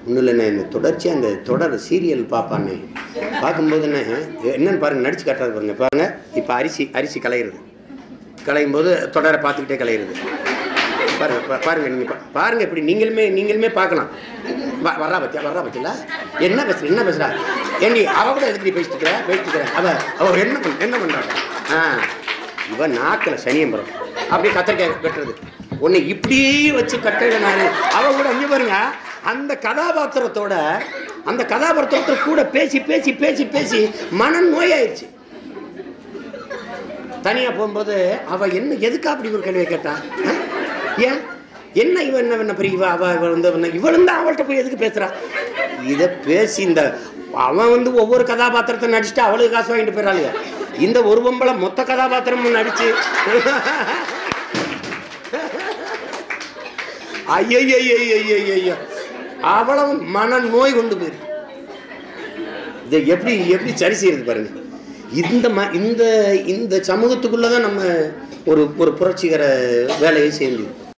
ஒன்றும் இல்லைண்ணே இந்த தொடர்ச்சியாக அந்த தொடர் சீரியல் பார்ப்பானே பார்க்கும்போது என்ன என்னன்னு பாருங்க நடிச்சு காட்டுறது பாருங்க பாருங்க இப்போ அரிசி அரிசி களையிறது களையும் போது தொடரை பார்த்துக்கிட்டே களையிறது பாருங்க பா- பாருங்க நீங்க பா- பாருங்க இப்படி நீங்களுமே நீங்களுமே பார்க்கலாம் வ- வர்றா பத்தியா வர்றா பத்தியா என்ன பேசுற என்ன பேசுறா ஏண்டி அவ கூட எதுக்கு நீ பேசிட்டு இருக்கிற பேசிட்டு இருக்கிற அவ அவ என்ன பண் என்ன பண்றாங்க ஆ இவன் நாக்கில் சனியம்பரம் அப்படியே கத்திரிக்காய் வெட்டுறது உன்னை இப்படியே வச்சு கட்டையில நான் அவ கூட அங்கே பாருங்க அந்த கதாபாத்திரத்தோட அந்த கதாபாத்திரத்தோட கூட பேசி பேசி பேசி பேசி மன நோயாயிருச்சு தனியா போகும்போது அவ என்ன எதுக்கு அப்படி ஒரு கேள்வியை கேட்டா ஆ? ஏன் என்ன இவன் என்ன பண்ண பெரிய இவ அவ இவ வந்து இவன் இவளும் தான் அவள்கிட்ட போய் எதுக்கு பேசுறா இதை பேசி இந்த அவன் வந்து ஒவ்வொரு கதாபாத்திரத்தை நடிச்சுட்டு அவளுக்கு காசு வாங்கிட்டு போயிடறாளுங்க இந்த ஒரு பொம்பளை மொத்த கதாபாத்திரமும் நடிச்சு ஐயோ அவ்வளவு மன நோய் கொண்டு போயிருக்கு இதை எப்படி எப்படி சரி செய்யறது பாருங்க இந்த ம இந்த இந்த சமூகத்துக்குள்ள தான் நம்ம ஒரு ஒரு புரட்சிகர வேலையை செய்ய முடியும்